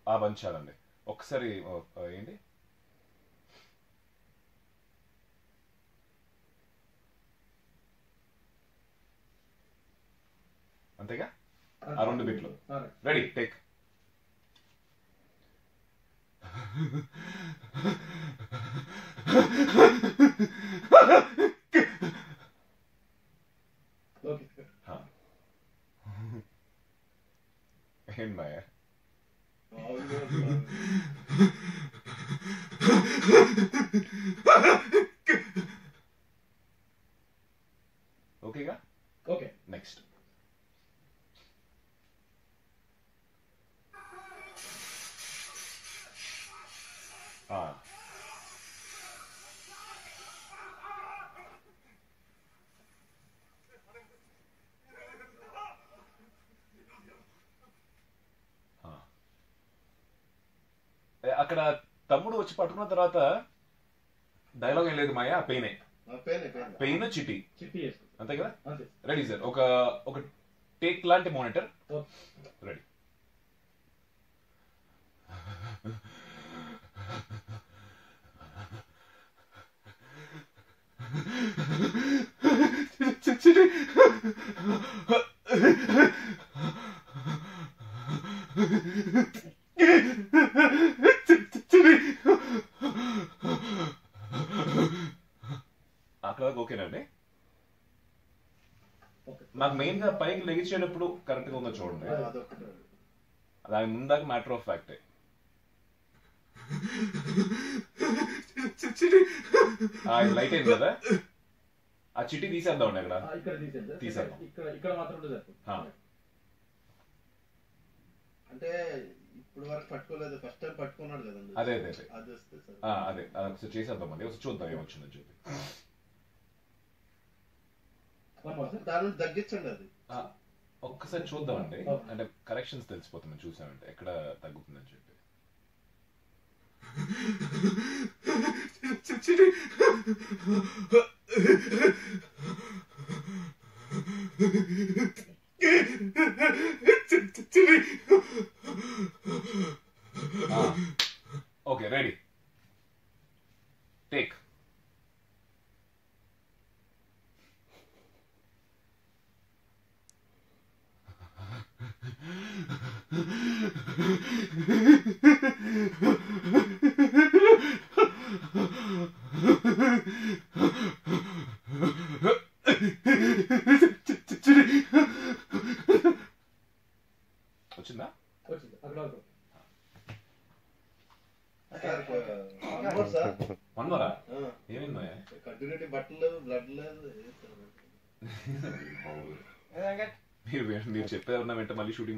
ఆ పంచాలండి ఒకసారి ఆ, ఆ, ఏంటి అంతేగా ఆ రెండు బిట్లు రెడీ టేక్ ఓకే ఏంటి మాయ ఓకేగా ఓకే నెక్స్ట్ అక్కడ తమ్ముడు వచ్చి పట్టుకున్న తర్వాత డైలాగ్ ఏం లేదు మాయా పెయినే పేనే పేనే పెయిన్ చిట్టి చిట్టి చేసుకో అంతే కదా అంతే రెడీ సార్ ఒక ఒక టేక్ లాంటి మానిటర్ ఓకే రెడీ అక్కడ దాకా ఓకేనండి ఓకే నాకు మెయిన్ గా పైకి లెగిచేటప్పుడు కరెక్ట్ గా ఉందో చూడండి అదొకటి దాని ముందాక మ్యాటర్ ఆఫ్ ఫ్యాక్టే లైట్ అయింది కదా ఆ చిట్టి తీసేద్దామండి అక్కడ ఆ, ఇక్కడ తీసేద్దాం తీసేద్దాం. ఇక్కడ ఇక్కడ మాత్రం ఉంటే సరిపోతుంది ఆ. అంటే ఇప్పుడు వరకు పట్టుకోలేదు ఫస్ట్ టైం పట్టుకున్నాడు కదండి అదే, అదే, అదే. అది వస్తే సరే ఆ, అదే అది ఒకసారి చేసేద్దామండి ఒకసారి చూద్దాం ఏమొచ్చిందని చెప్పి One more, sir. దాని నుంచి తగ్గించండి అది ఆ, ఒక్కసారి చూద్దామండి Okay. అంటే కరెక్షన్స్ తెలిసిపోతుంది చూసామంటే ఎక్కడ తగ్గుతుందని చెప్పి ఓకే రెడీ టేక్ వచ్చిందా వచ్చింది అక్కడ వరకు. సార్ అమ్మోడు సార్ వన్ మరా ఆ, ఏమైందా కంటిన్యూటీ బట్టలు బ్లడ్ లేదు ఏం సార్? మీరు మీరు చెప్పారన్నా వెంట మళ్ళీ షూటింగ్